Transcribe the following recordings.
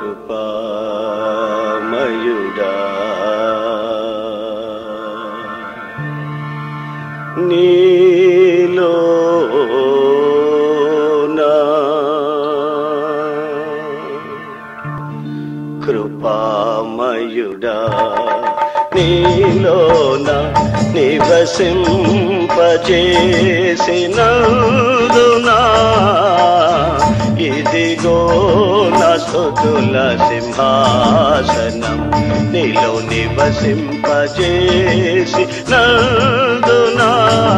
కృపామయుడా నీలోనా కృపామయుడా నీలోన నివసింపజేసినందునా ఇదిగో నా స్తుతుల సింహాసనం నీలో నివసింపజేసి నందునా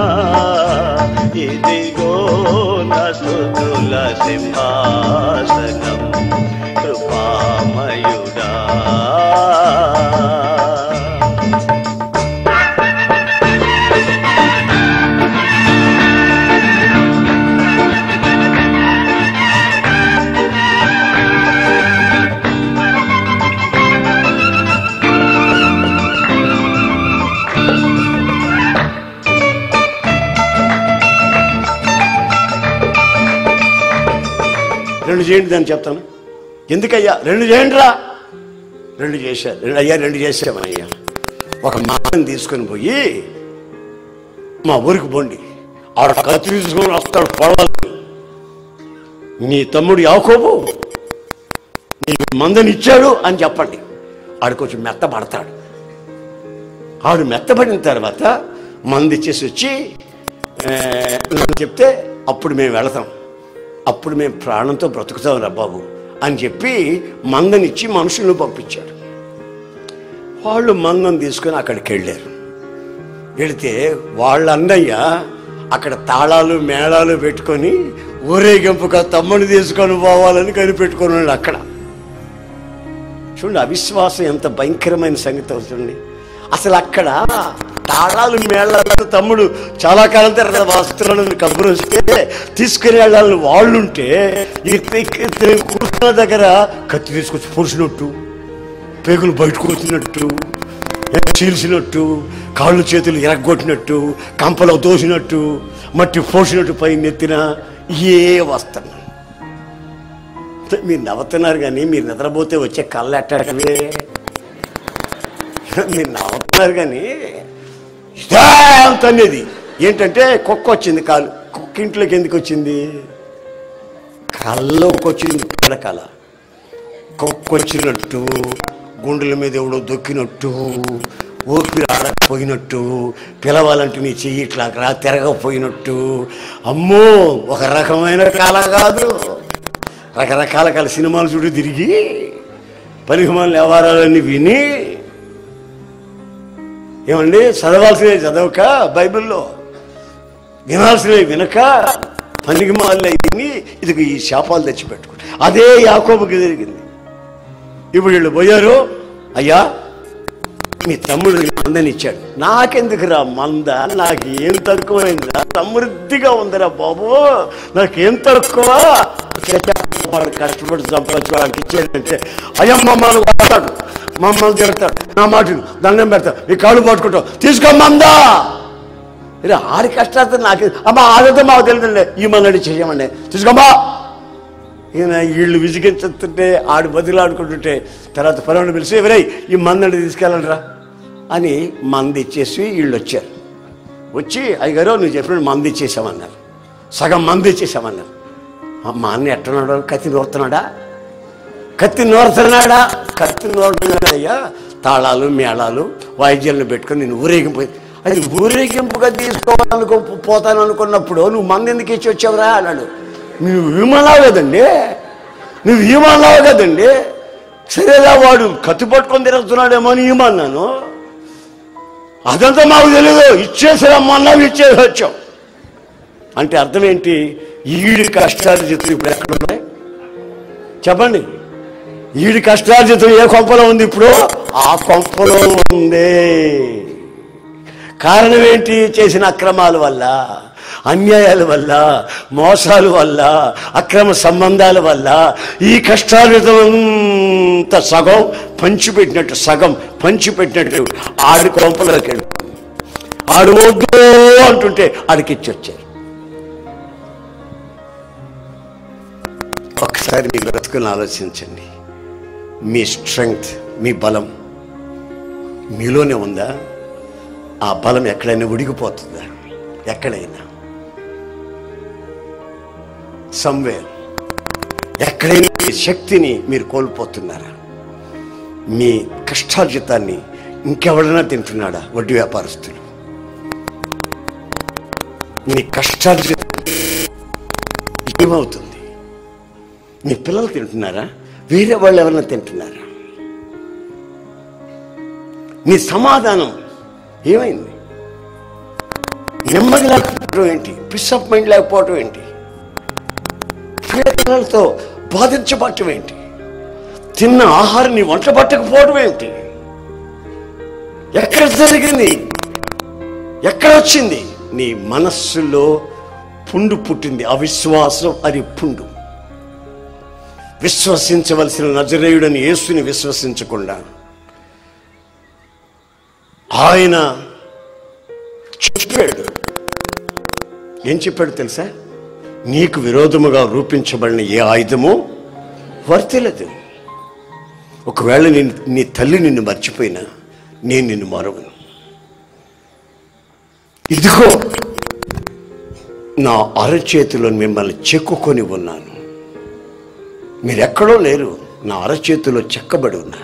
ఇదిగో నా స్తుతుల సింహాసనం కృపామయుడా రెండు చేయండి దాన్ని చెప్తాను ఎందుకయ్యా రెండు చేయండి రా రెండు చేశారు రెండు అయ్యా రెండు చేసామయ్యా ఒక మాటను తీసుకొని పోయి మా ఊరికి పోండి ఆడ కత్తి తీసుకొని వస్తాడు పొడవాలి నీ తమ్ముడు యాకోబు నీకు మందని ఇచ్చాడు అని చెప్పండి ఆడు కొంచెం మెత్తబడతాడు ఆడు మెత్తబడిన తర్వాత మంది ఇచ్చేసి వచ్చి "ఏ, నాకు చెప్తే అప్పుడు మేము వెళతాం అప్పుడు మేము ప్రాణంతో బ్రతుకుతాం రా బాబు అని చెప్పి మందనిచ్చి మనుషులను పంపించాడు వాళ్ళు మందం తీసుకొని అక్కడికి వెళ్ళారు వెళితే వాళ్ళ అన్నయ్య అక్కడ తాళాలు మేళాలు పెట్టుకొని ఊరేగింపుగా తమ్ముని తీసుకొని పోవాలని కనిపెట్టుకొని ఉన్నాడు అక్కడ చూడండి అవిశ్వాసం ఎంత భయంకరమైన సంగతి అవుతుంది అసలు అక్కడ తాళాలు మేళాలు తమ్ముడు చాలా కాలం తర్వాత వస్త్రాలను కబురు వస్తే తీసుకుని వెళ్ళాలని వాళ్ళుంటే ఇతను కూర్చున్న దగ్గర కత్తి తీసుకొచ్చి పొడిచినట్టు పేగులు బయటకు వచ్చినట్టు చీల్చినట్టు కాళ్ళు చేతులు ఎరగొట్టినట్టు కంపలో దోసినట్టు మట్టి పోసినట్టు పైన నెత్తిన ఏ వస్త్రం మీరు నవ్వుతున్నారు కానీ మీరు నిద్రపోతే వచ్చే కళ్ళు ఎట్టడమే మీరు నవ్వుతున్నారు కానీ ఇదే అంత అనేది ఏంటంటే కుక్క వచ్చింది కాలు కుక్క ఇంట్లోకి ఎందుకు వచ్చింది కళ్ళలోకి వచ్చింది పిడకల కుక్క వచ్చినట్టు గుండెల మీద ఎవడో దొక్కినట్టు ఊపిరి ఆడకపోయినట్టు పిలవాలంటే నీ చెయ్యి ఇట్లా రా తిరగపోయినట్టు అమ్మో ఒక రకమైన కాల కాదు రకరకాల కాల సినిమాలు చూడు తిరిగి పనికిమాల వ్యవహారాలన్నీ విని ఏమండి చదవాల్సినవి చదవక బైబిల్లో వినాల్సినవి వినక పనికి మాల విని ఇది ఈ శాపాలు తెచ్చిపెట్టుకుంటారు అదే యాకోబుకి జరిగింది ఇప్పుడు వీళ్ళు పోయారు అయ్యా మీ తమ్ముడు నీకు మందని ఇచ్చాడు నాకెందుకురా మంద నాకు ఏం తక్కువైందిరా సమృద్ధిగా ఉందిరా బాబు నాకేం తక్కువ వాడు కష్టపడి సంపాదించుకోవడానికి ఇచ్చాడంటే అయ్యా మమ్మల్ని కొడతాడు మమ్మల్ని తిడతాడు నా మాటలు దండం పెడతాడు నీ కాళ్ళు పట్టుకుంటావు తీసుకో మందా ఇలా ఆడి కష్టాలతో నాకు అమ్మా ఆడతో మాకు తెలియదండి ఈ మందడి చేయమండి తీసుకోమ్మా ఈయన వీళ్ళు విసిగించుతుంటే ఆడు బదిలాడుకుంటుంటే తర్వాత పొలంలో పిలిచి ఎవరై ఈ మందని తీసుకెళ్ళండిరా అని మంది ఇచ్చేసి వీళ్ళు వచ్చారు వచ్చి అయ్యగారు నువ్వు చెప్పినట్టు మంది ఇచ్చేసామన్నారు సగం మంది ఇచ్చేసామన్నారు ఆ మా అన్న ఎట్టున్నాడు కత్తి నూరుతున్నాడా కత్తి నూరుతున్నాడా కత్తి నూరుతున్నాడా అయ్యా తాళాలు మేళాలు వాయిద్యాలను పెట్టుకొని నేను ఊరేగింపు అది ఊరేగింపుగా తీసుకోవాలనుకో పోతాను అనుకున్నప్పుడు నువ్వు మంది ఎందుకు ఇచ్చి వచ్చావురా అన్నాడు నువ్వు విమానావు కదండి నువ్వు విమానావు కదండి సరేలా వాడు కత్తి పట్టుకొని తిరుగుతున్నాడేమో అని ఈమన్నాను అదంతా మాకు తెలియదు ఇచ్చేసి రమ్మన్నావు ఇచ్చేసి వచ్చావు అంటే అర్థం ఏంటి ఈడి కష్టార్జితం ఇప్పుడు ఎక్కడ ఉన్నాయి చెప్పండి ఈడి కష్టార్జితం ఏ కొంపలో ఉంది ఇప్పుడు ఆ కొంపలో ఉంది కారణం ఏంటి చేసిన అక్రమాల వల్ల అన్యాయాల వల్ల మోసాల వల్ల అక్రమ సంబంధాల వల్ల ఈ కష్టార్జితం అంతా సగం పంచిపెట్టినట్టు సగం పంచిపెట్టినట్టు ఆడి కొంపలోకి వెళ్ళి ఆడు వద్దు అంటుంటే ఆడికిచ్చి వచ్చారు ఒకసారి మీ బ్రతుకుని ఆలోచించండి మీ స్ట్రెంగ్త్ మీ బలం మీలోనే ఉందా ఆ బలం ఎక్కడైనా ఉడిగిపోతుందా ఎక్కడైనా సమ్వేర్ ఎక్కడైనా మీ శక్తిని మీరు కోల్పోతున్నారా మీ కష్టార్జితాన్ని ఇంకెవడైనా తింటున్నాడా వడ్డీ వ్యాపారస్తులు మీ కష్టార్జితం ఏమవుతుంది మీ పిల్లలు తింటున్నారా వేరే వాళ్ళు ఎవరైనా తింటున్నారా నీ సమాధానం ఏమైంది నెమ్మది లేకపోవడం ఏంటి పిస్ ఆఫ్ మైండ్ లేకపోవడం ఏంటి ప్రయత్నాలతో బాధించబడటం ఏంటి తిన్న ఆహారాన్ని వంట పట్టకపోవడం ఏంటి ఎక్కడ జరిగింది ఎక్కడ వచ్చింది నీ మనస్సులో పుండు పుట్టింది అవిశ్వాసం అది పుండు విశ్వసించవలసిన నజరేయుడని యేసుని విశ్వసించకుండా ఆయన చెప్పాడు ఏం చెప్పాడు తెలుసా నీకు విరోధముగా రూపించబడిన ఏ ఆయుధము వర్తిలదు ఒకవేళ నేను నీ తల్లి నిన్ను మర్చిపోయినా నేను నిన్ను మరవను ఇదిగో నా అరచేతిలో మిమ్మల్ని చెక్కుకొని ఉన్నాను మీరెక్కడో లేరు నా అరచేతిలో చెక్కబడి ఉన్నారు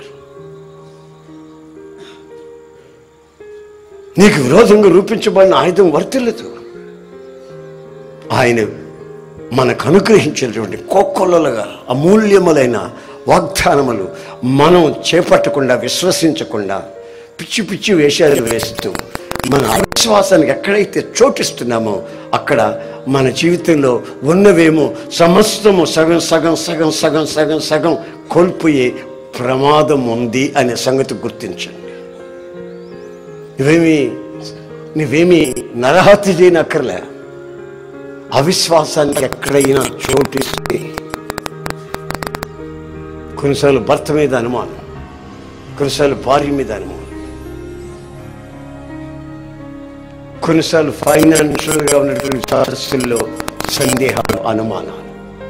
నీకు విరోధంగా రూపించబడిన ఆయుధం వర్తిల్లదు ఆయన మనకు అనుగ్రహించినటువంటి కోకొల్లలుగా అమూల్యములైన వాగ్దానములు మనం చేపట్టకుండా విశ్వసించకుండా పిచ్చి పిచ్చి వేషాలు వేస్తూ మన అవిశ్వాసానికి ఎక్కడైతే చోటిస్తున్నామో అక్కడ మన జీవితంలో ఉన్నవేమో సమస్తము సగం సగం సగం సగం సగం సగం కోల్పోయే ప్రమాదం ఉంది అనే సంగతి గుర్తించండి నువ్వేమి నువ్వేమి నరహత్య చేయనక్కర్లే అవిశ్వాసానికి ఎక్కడైనా చోటిస్తే కొన్నిసార్లు భర్త మీద అనుమానం కొన్నిసార్లు భార్య మీద అనుమానం కొన్నిసార్లు ఫైనాన్షియల్గా ఉన్నటువంటి సదస్సుల్లో సందేహాలు అనుమానాలు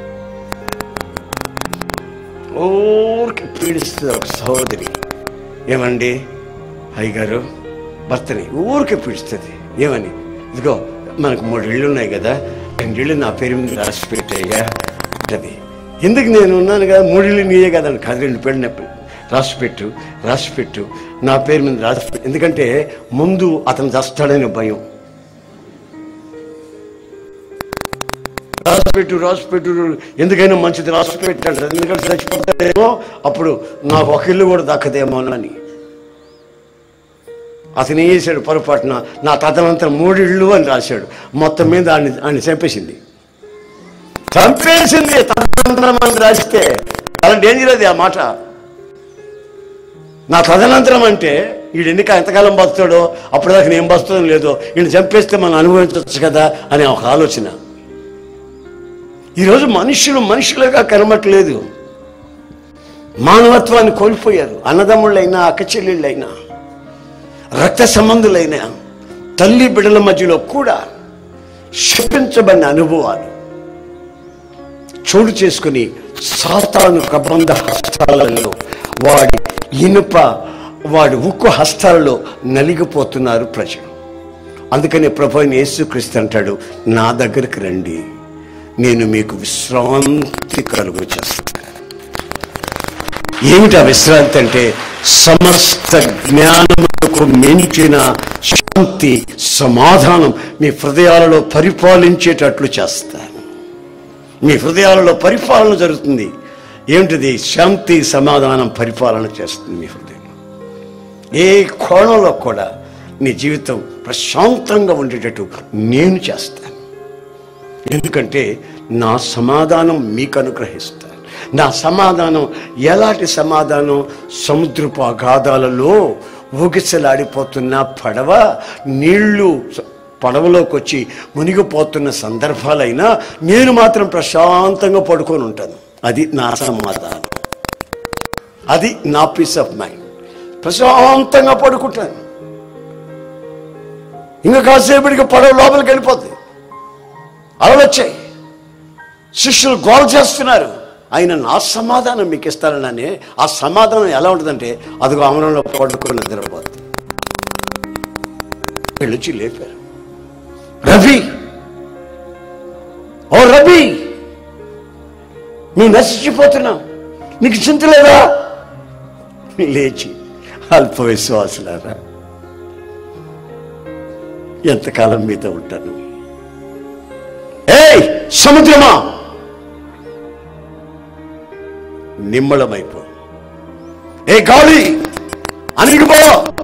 ఊరికి పీడిస్తుంది ఒక సహోదరి ఏమండి అయ్యగారు భర్తని ఊరికే పీడిస్తుంది ఏమని ఇదిగో మనకు మూడు ఇళ్ళు ఉన్నాయి కదా రెండిళ్ళు నా పేరు మీద రాసి పెట్టాయ్యా అంటది ఎందుకు నేను ఉన్నాను కదా మూడిళ్ళు నీయే కదా అని కాదు రెండు పేరు రాసి పెట్టు రాసి పెట్టు నా పేరు మీద రాసి పెట్టు ఎందుకంటే ముందు అతను చస్తాడనే భయం రాసి పెట్టు రాసి పెట్టు ఎందుకైనా మంచిది రాసి పెట్టాడు ఎందుకంటే చచ్చిపోతాడేమో అప్పుడు నాకు ఒక ఇల్లు కూడా దక్కదేమో అని అతను ఏం చేశాడు పొరపాటున నా తదనంతరం మూడిళ్ళు అని రాశాడు మొత్తం మీద ఆయన ఆయన చంపేసింది చంపేసింది తదనంతరం అని రాస్తే చాలా డేంజర్ అది ఆ మాట నా తదనంతరం అంటే వీడు ఎన్నిక ఎంతకాలం బతుతాడో అప్పటిదాకా నేను బతుకుతాం లేదో వీడిని చంపేస్తే మనం అనుభవించవచ్చు కదా అనే ఒక ఆలోచన ఈరోజు మనుషులు మనుషులుగా కనబట్టలేదు మానవత్వాన్ని కోల్పోయారు అన్నదమ్ముళ్ళైనా అక్క చెల్లెళ్ళైనా రక్త సంబంధులైన తల్లి బిడ్డల మధ్యలో కూడా శపించబడిన అనుభవాలు చోటు చేసుకుని సాతాను కబంధ హస్తాలలో వాడి ఇనుప వాడి ఉక్కు హస్తాలలో నలిగిపోతున్నారు ప్రజలు అందుకని ప్రభు అయిన యేసుక్రీస్తు అంటాడు నా దగ్గరికి రండి నేను మీకు విశ్రాంతి కలుగు చేస్తాను ఏమిటి ఆ విశ్రాంతి అంటే సమస్త జ్ఞానములకు మించిన శాంతి సమాధానం మీ హృదయాలలో పరిపాలించేటట్లు చేస్తాను మీ హృదయాలలో పరిపాలన జరుగుతుంది ఏమిటిది శాంతి సమాధానం పరిపాలన చేస్తుంది మీ హృదయం ఏ కోణంలో కూడా నీ జీవితం ప్రశాంతంగా ఉండేటట్టు నేను చేస్తాను ఎందుకంటే నా సమాధానం మీకు అనుగ్రహిస్తాను నా సమాధానం ఎలాంటి సమాధానం సముద్రపు అగాధాలలో ఊగిసలాడిపోతున్న పడవ నీళ్లు స- పడవలోకి వచ్చి మునిగిపోతున్న సందర్భాలైనా నేను మాత్రం ప్రశాంతంగా పడుకొని ఉంటాను అది నా సమాధానం అది నా పీస్ ఆఫ్ మైండ్ ప్రశాంతంగా పడుకుంటాను ఇంకా కాసేపటికి పడవ లోపలికి వెళ్ళిపోతుంది అలలు వచ్చాయి శిష్యులు గోల చేస్తున్నారు ఆయన నా సమాధానం మీకు ఇస్తానని ఆ సమాధానం ఎలా ఉంటుందంటే అదిగో అమరంలో పడుకొని నిద్రపోతుంది వెళ్ళొచ్చి లేపారు రవి ఓ రవి నువ్వు నశించిపోతున్నావు నీకు చింత లేదా లేచి అల్ప విశ్వాసులారా ఎంతకాలం మీతో ఉంటాను ఏయ్ సముద్రమా నిమ్మళమైపో ఏ గాలి అణిగిపో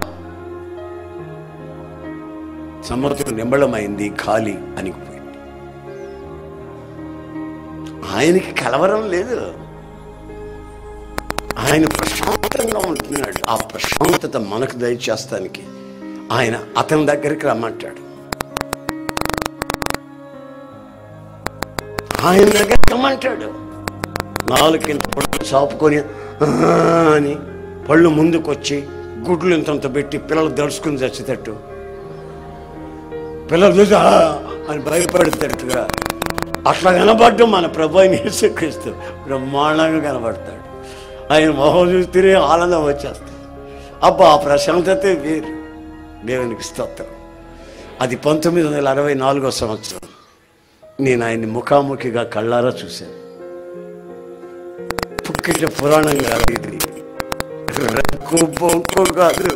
సముద్రం నిమ్మళమైంది ఖాళీ అణిగిపోయింది ఆయనకి కలవరం లేదు ఆయన ప్రశాంతంగా ఉంటున్నాడు ఆ ప్రశాంతత మనకు దయచేస్తానికి ఆయన అతని దగ్గరికి రమ్మంటాడు ఆయన దగ్గరికి రమ్మంటాడు నాలుగు ఇంత పళ్ళు చాపుకొని "ఆ" అని పళ్ళు ముందుకొచ్చి గుడ్లు ఇంతంత పెట్టి పిల్లలు దడుచుకుని చచ్చేటట్టు పిల్లలు చూసి "ఆ" అని భయపడేటట్టుగా అట్లా కనబడ్డం మన ప్రభు అయిన యేసుక్రీస్తు బ్రహ్మాండంగా కనబడతాడు ఆయన మొహం చూస్తేనే ఆనందం వచ్చేస్తుంది అబ్బా ఆ ప్రశాంతతే వేరు దేవునికి స్తోత్రం అది పంతొమ్మిది వందల అరవై నాలుగో సంవత్సరం నేను ఆయన్ని ముఖాముఖిగా కళ్ళారా చూశాను పుక్కిట పురాణం కాదు ఇది రంకు బొంకు కాదు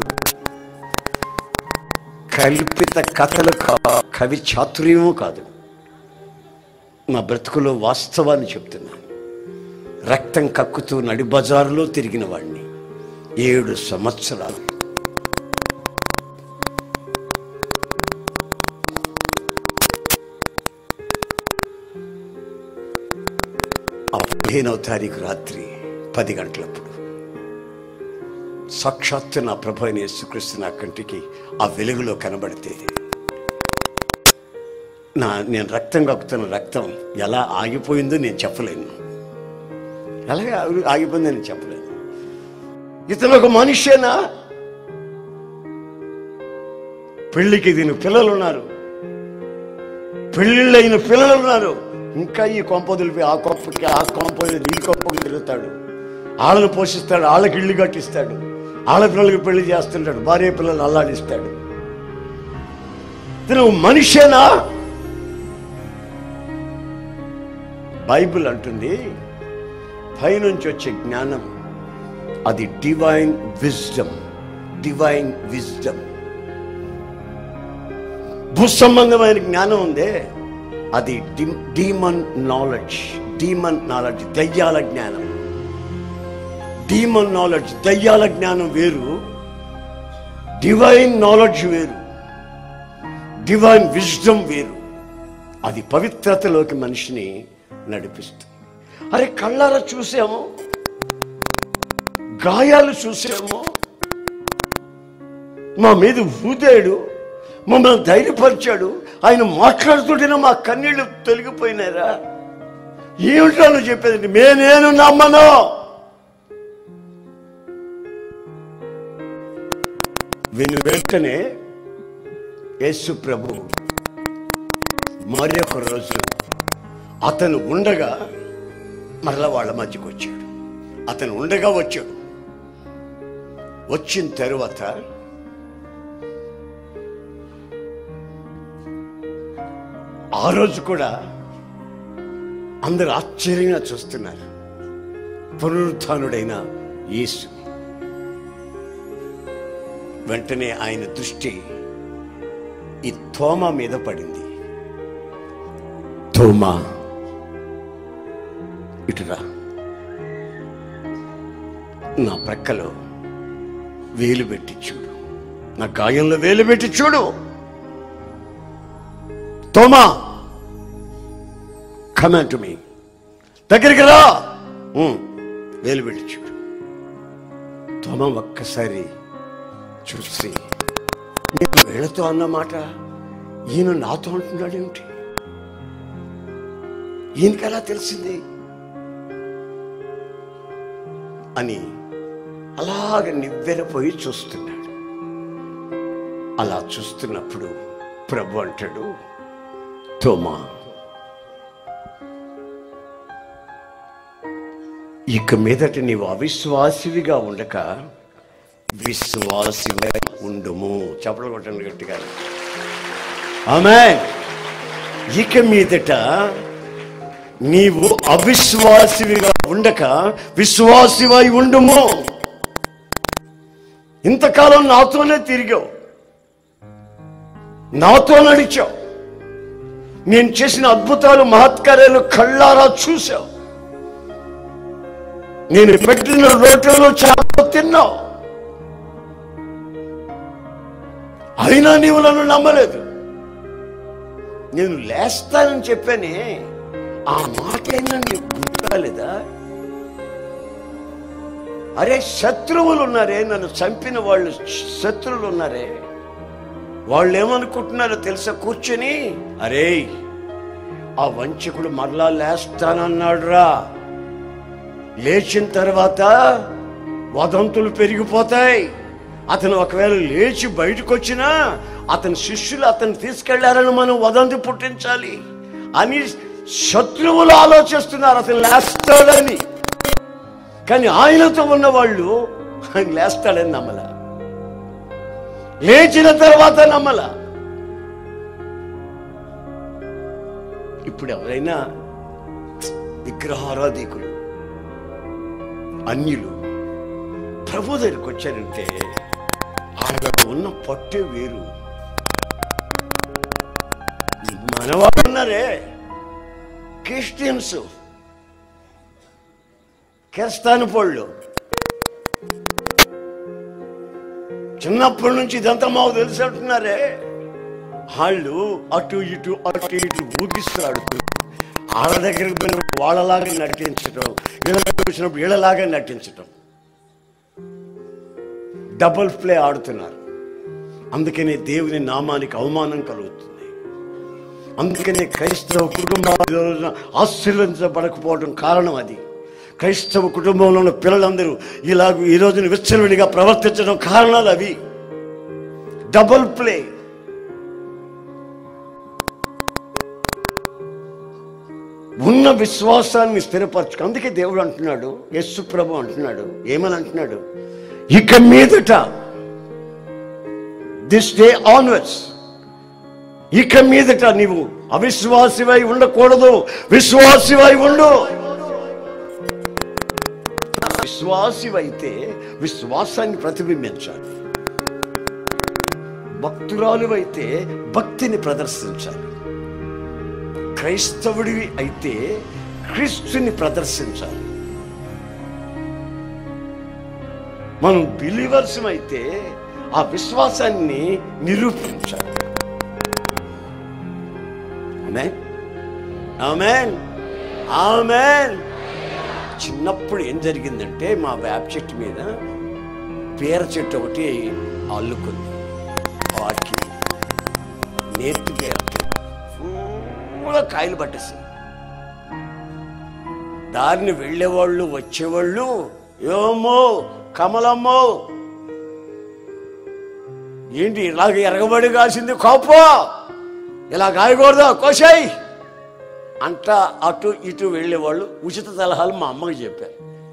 కల్పిత కథలు కా- కవి చాతుర్యము కాదు నా బ్రతుకులో వాస్తవాన్ని చెప్తున్నాను రక్తం కక్కుతూ నడి బజారులో తిరిగిన వాడిని ఏడు సంవత్సరాలు ఆ పదిహేనవ తారీఖు రాత్రి పది గంటలప్పుడు సాక్షాత్తు నా ప్రభు అయిన యేసుక్రీస్తు నా కంటికి ఆ వెలుగులో కనబడితే నా నేను రక్తం కక్కుతున్న రక్తం ఎలా ఆగిపోయిందో నేను చెప్పలేను ఎలాగే ఆగి- ఆగిపోయిందో నేను చెప్పలేను ఇతను ఒక మనిషేనా పెళ్లికి దీని పిల్లలు ఉన్నారు పెళ్ళిళ్ళైన పిల్లలు ఉన్నారు ఇంకా ఈ కొంప దులిపి ఆ కొంపకి ఆ కొంప ఈ కొంపకి తిరుగుతాడు వాళ్ళని పోషిస్తాడు వాళ్ళకి ఇల్లు కట్టిస్తాడు వాళ్ళ పిల్లలకి పెళ్లి చేస్తుంటాడు భార్య పిల్లలు అల్లాడిస్తాడు ఇతను మనిషేనా బైబిల్ అంటుంది పైనుంచి వచ్చే జ్ఞానం అది డివైన్ విజ్డమ్ డివైన్ విజ్డమ్ భూసంబంధమైన జ్ఞానం ఉందే అది డీమన్ నాలెడ్జ్ డీమన్ నాలెడ్జ్ దయ్యాల జ్ఞానం డీమన్ నాలెడ్జ్ దయ్యాల జ్ఞానం వేరు డివైన్ నాలెడ్జ్ వేరు డివైన్ విజ్డమ్ వేరు అది పవిత్రతలోకి మనిషిని నడిపిస్తుంది అరే కళ్ళారా చూసాము గాయాలు చూసాము మా మీద ఊదాడు మమ్మల్ని ధైర్యపరిచాడు ఆయన మాట్లాడుతుంటేనే మా కన్నీళ్లు తొలగిపోయినారా ఏమిటో నువ్వు చెప్పేది మే నేను నమ్మను విని వెంటనే యేసు ప్రభు మరి ఒక రోజు అతను ఉండగా మరలా వాళ్ళ మధ్యకు వచ్చాడు అతను ఉండగా వచ్చాడు వచ్చిన తరువాత ఆ రోజు కూడా అందరు ఆశ్చర్యంగా చూస్తున్నారు పునరుత్డైన యేసు వెంటనే ఆయన దృష్టి ఈ తోమ మీద పడింది తోమా ఇటురా నా ప్రక్కలో వేలు పెట్టి చూడు నా గాయంలో వేలు పెట్టి చూడు తోమా కమాండ్ టు మీ దగ్గరికి రా ఉమ్, వేలు పెట్టి చూడు తోమా ఒక్కసారి చూసి నేను వీళ్ళతో అన్నమాట ఈయన నాతో అంటున్నాడు ఏమిటి ఈయనకి ఎలా తెలిసింది అని అలాగ నివ్వెరపోయి చూస్తున్నాడు అలా చూస్తున్నప్పుడు ప్రభు అంటాడు తోమా ఇక మీదట నీవు అవిశ్వాసివిగా ఉండక విశ్వాసివై ఉండుము చెప్పడం కొట్టండి గట్టిగా ఆమె ఇక మీదట నీవు అవిశ్వాసివిగా ఉండక విశ్వాసివై ఉండుము ఇంతకాలం నాతోనే తిరిగావు నాతో నడిచావు నేను చేసిన అద్భుతాలు మహత్కార్యాలు కళ్ళారా చూశావు నేను పెట్టిన రోడ్లలో చాలా తిన్నావు అయినా నీవు నన్ను నమ్మలేదు నేను లేస్తానని చెప్పానే ఆ మాట అయినా నీకు గుర్తురాలేదా అరే శత్రువులు ఉన్నారే నన్ను చంపిన వాళ్ళు శత్రువులు ఉన్నారే వాళ్ళు ఏమనుకుంటున్నారో తెలుసా కూర్చొని అరే ఆ వంచకుడు మరలా లేస్తానన్నాడు రా లేచిన తర్వాత వదంతులు పెరిగిపోతాయి అతను ఒకవేళ లేచి బయటకు వచ్చినా అతని శిష్యులు అతను తీసుకెళ్లారని మనం వదంతి పుట్టించాలి అని శత్రువులు ఆలోచిస్తున్నారు అతను లేస్తాడని కానీ ఆయనతో ఉన్న వాళ్ళు ఆయన లేస్తాడని నమ్మల లేచిన తర్వాత నమ్మల ఇప్పుడు ఎవరైనా విగ్రహారాధికులు అన్యులు ప్రభు దగ్గరికి వచ్చారంటే వాళ్ళకు ఉన్న పట్టే వేరు మనవాళ్ళు ఉన్నారే క్రిస్టియన్స్ కెరస్తాను పోళ్ళు చిన్నప్పటి నుంచి ఇదంతా మాకు తెలిసి అంటున్నారే వాళ్ళు అటు ఇటు అటు ఇటు ఊగిస్తాడు వాళ్ళ దగ్గరికి పోయినప్పుడు వాళ్ళలాగా నటించడం వీళ్ళ దగ్గరికి వచ్చినప్పుడు వీళ్ళలాగా నటించడం డబుల్ ప్లే ఆడుతున్నారు అందుకనే దేవుని నామానికి అవమానం కలుగుతుంది అందుకనే క్రైస్తవ కుటుంబాలు ఈ రోజున ఆశీర్వదించబడకపోవడం కారణం అది క్రైస్తవ కుటుంబంలో ఉన్న పిల్లలందరూ ఇలాగ ఈ రోజున విచ్చలవిడిగా ప్రవర్తించడం కారణాలు అవి డబుల్ ప్లే ఉన్న విశ్వాసాన్ని స్థిరపరచుకు అందుకే దేవుడు అంటున్నాడు యస్సు ప్రభు అంటున్నాడు ఏమని అంటున్నాడు ఇక మీదట దిస్ డే ఆన్వర్డ్స్ ఇక మీదట నీవు అవిశ్వాసివై ఉండకూడదు విశ్వాసివై ఉండు విశ్వాసివైతే విశ్వాసాన్ని ప్రతిబింబించాలి భక్తురాలువైతే భక్తిని ప్రదర్శించాలి క్రైస్తవుడివి అయితే క్రీస్తుని ప్రదర్శించాలి మనం బిలీవర్స్ అయితే ఆ విశ్వాసాన్ని నిరూపించాలి ఆమేన్ ఆమేన్ ఆమేన్ చిన్నప్పుడు ఏం జరిగిందంటే మా వేప చెట్టు మీద పేర చెట్టు ఒకటి అల్లుకుంది వాటికి నేతి పేర కూడా కాయలు పట్టేసింది దారిని వెళ్ళేవాళ్ళు వచ్చేవాళ్ళు ఏమో కమలమ్మో ఏంటి ఇలాగ ఎరగబడి కాసింది కోపో ఇలా కాయకూడదు కోసాయి అంతా అటు ఇటు వెళ్ళేవాళ్ళు ఉచిత సలహాలు మా అమ్మకి చెప్పారు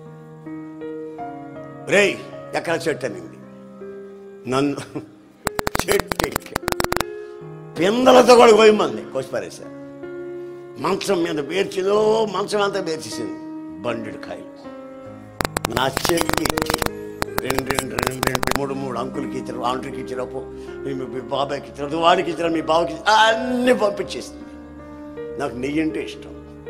రేయ్ ఎక్కడ చెట్టు అనింది నన్ను చెట్టు ఎక్కి పిందలతో కూడా పోయమంది కోసి పారేశారు మంచం మీద పేర్చిదో మంచం అంతా పేర్చేసింది బండి కాయలు నా చెల్లికి ఇచ్చి రెండు రెండు రెండు రెండు మూడు మూడు అంకులకి ఇచ్చారు ఆంటీకి ఇచ్చినప్పు మీ బాబాయ్కి ఇచ్చారు వాడికి ఇచ్చారు మీ బావకి ఇచ్చారు అన్నీ పంపించేసింది నాకు నెయ్యి అంటే ఇష్టం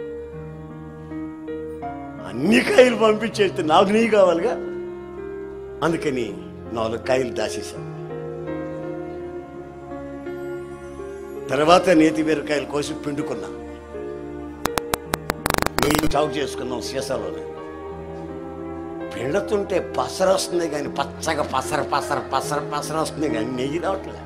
అన్ని కాయలు పంపించేస్తే నాకు నెయ్యి కావాలిగా అందుకని నాలుగు కాయలు దాచేశాను తర్వాత నేతి బీరకాయలు కోసి పిండుకున్నా నెయ్యి చావు చేసుకున్నాం సీసాలోనే పిండుతుంటే పసర వస్తుంది కానీ పచ్చగా పసర పసర పసర పసర వస్తుంది కానీ నెయ్యి రావట్లే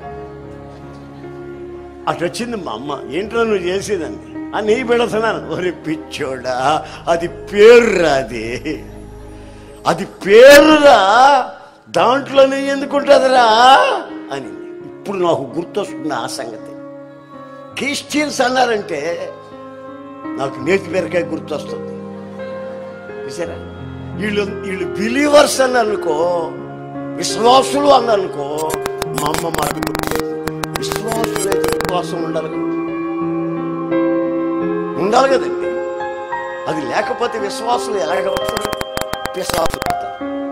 అటు వచ్చింది మా అమ్మ ఏంటో నువ్వు చేసేదండి ఆ నెయ్యి పెడుతున్నాను ఒరే పిచ్చోడా అది పేరురా అది అది పేరురా దాంట్లో నెయ్యి ఎందుకుంటుందిరా అని ఇప్పుడు నాకు గుర్తొస్తుంది ఆ సంగతి క్రిస్టియన్స్ అన్నారంటే నాకు నేతి బీరకాయ గుర్తొస్తుంది చూసారా వీళ్ళు వీళ్ళు బిలీవర్స్ అని అనుకో విశ్వాసులు అని అనుకో మా అమ్మ మాట విశ్వాసులైతే విశ్వాసం ఉండాలి కదా. ఉండాలి కదండి అది లేకపోతే విశ్వాసులు ఎలాగవుతారు విశ్వాసులు అవుతారు.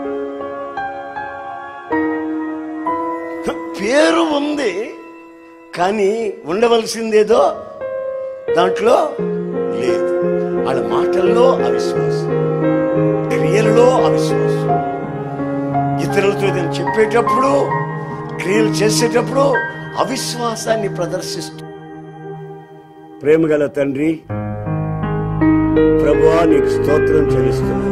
పేరు ఉంది కానీ ఉండవలసిందేదో దాంట్లో లేదు వాళ్ళ మాటల్లో అవిశ్వాసం క్రియలలో అవిశ్వాసం ఇతరులతో ఏదైనా చెప్పేటప్పుడు క్రియలు చేసేటప్పుడు అవిశ్వాసాన్ని ప్రదర్శిస్తూ ప్రేమగల తండ్రి ప్రభువా నీకు స్తోత్రం చెల్లిస్తున్నాను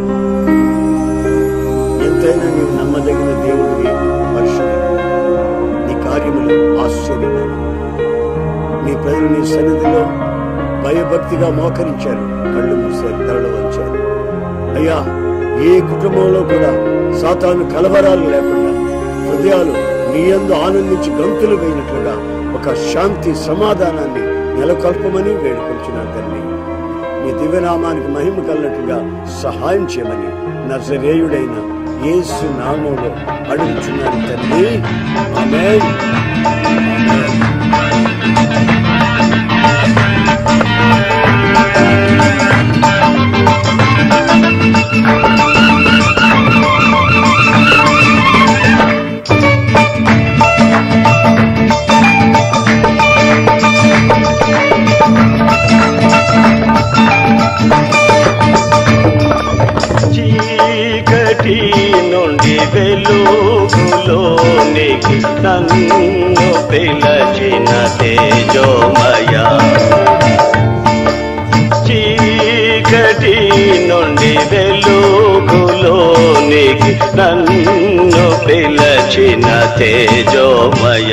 ఎంతైనా నీవు నమ్మదగిన దేవుడివి పరిశుద్ధుడు నీ కార్యములు ఆశ్చర్యమైన నీ ప్రజలు నీ సన్నిధిలో భయభక్తిగా మోకరించారు కళ్ళు మూసారు తరలు వంచారు అయ్యా ఏ కుటుంబంలో కూడా సాతాను కలవరాలు లేకుండా హృదయాలు నీ యందు ఆనందించి గంతులు వేయినట్లుగా ఒక శాంతి సమాధానాన్ని నెలకొల్పమని వేడుకొంచున్నాను తల్లి నీ దివ్యనామానికి మహిమ కలిగినట్లుగా సహాయం చేయమని నజరేయుడైన యేసు నామంలో అడుగుచున్నాను తల్లి ఆమేన్ ఆమేన్ చీకటి నుండి వెలుగులోనికి నన్ను పిలచిన తేజోమయ చీకటి నుండి వెలుగులోనికి నన్ను పిలచిన తేజోమయ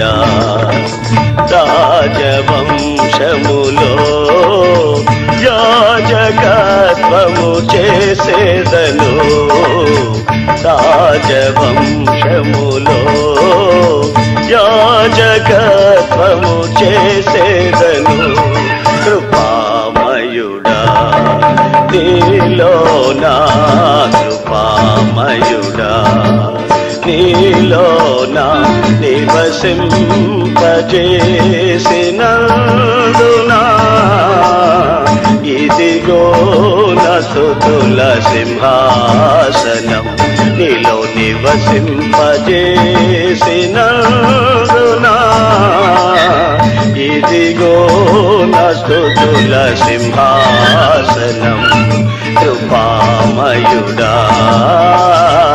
రాజవంశములో యాజకత్వము చేసేదను రాజవంశములో యాజకత్వము చేసేదను కృపామయుడా నీలో నా కృపామయుడా నీలో నా నివసింపజేసినందునా ఇదిగో నసుతుల సింహాసనం నీలో నివసింపజేసినందునా ఇదిగో నసుతుల సింహాసనం కృపామయుడా